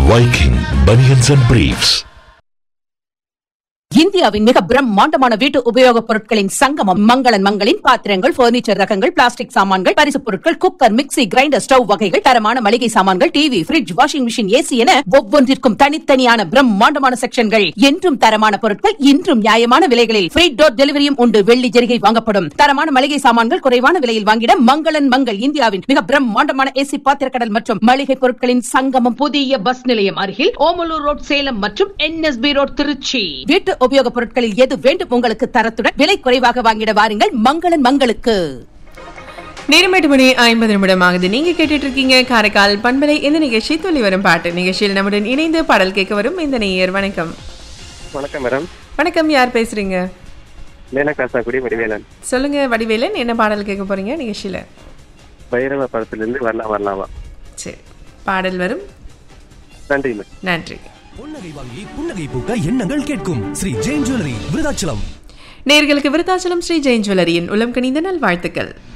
Viking Bunions and Briefs. இந்தியாவின் மிக பிரம்மாண்டமான வீட்டு உபயோகப் பொருட்களின் சங்கமம் மங்களன் மங்களின் பாத்திரங்கள் பர்னிச்சர் ரகங்கள் பிளாஸ்டிக் சாமான்கள் பரிசுப் பொருட்கள் குக்கர் மிக்ஸி கிரைண்டர் ஸ்டவ் வகைகள் தரமான மளிகை சாமான்கள் TV fridge washing machine AC என ஒவ்வொன்றிற்கும் தனித்தனியான பிரம்மாண்டமான செக்ஷன்கள் என்றும் தரமான பொருட்கள் இன்றும் நியாயமான விலைகளில் ஃப்ரீ டோர் டெலிவரியும் உண்டு வெள்ளி ஜெரிகை வாங்கப்படும் தரமான மளிகை சாமான்கள் குறைவான விலையில் வாங்கிட மங்களன் மங்கள் இந்தியாவின் மிக பிரம்மாண்டமான ஏசி பாத்திரக்கடல் மற்றும் மளிகை பொருட்களின் சங்கமம் புதிய பஸ் நிலையம் அருகில் ஓமலூர் ரோட் சேலம் மற்றும் என்எஸ்பி ரோட் திருச்சி வீட்டு உபயோகப் பொருட்களில் எது வேண்டும் உங்களுக்கு தரத்துடன் விலை குறைவாக வாங்கிட வாருங்கள் மங்களன் மங்களுக்கு நேரம் எட்டு மணி ஐம்பது நிமிடம் ஆகுது நீங்க கேட்டுட்டு இருக்கீங்க காரைக்கால் பண்பலை இந்த நிகழ்ச்சி துளி வரும் பாட்டு நிகழ்ச்சியில் நம்முடன் இணைந்து பாடல் கேட்க வரும் இந்த நேயர் வணக்கம் வணக்கம் மேடம் வணக்கம் யார் பேசுறீங்க மேனா காசாக்குடி வடிவேலன் சொல்லுங்க வடிவேலன் என்ன பாடல் கேட்க போறீங்க நிகழ்ச்சியில பைரவ படத்திலிருந்து வரலாம் வரலாமா சரி பாடல் வரும் நன்றி மேம் நன்றி புன்னகை வாங்கி புன்னகை பூக்க எண்ணங்கள் கேட்கும் ஸ்ரீ ஜெயின் ஜுவல்லரி விருதாச்சலம் நேர்களுக்கு விருத்தாச்சலம் ஸ்ரீ ஜெயின் ஜுவல்லரியின் உளம் கணிந்த நல்வாழ்த்துக்கள்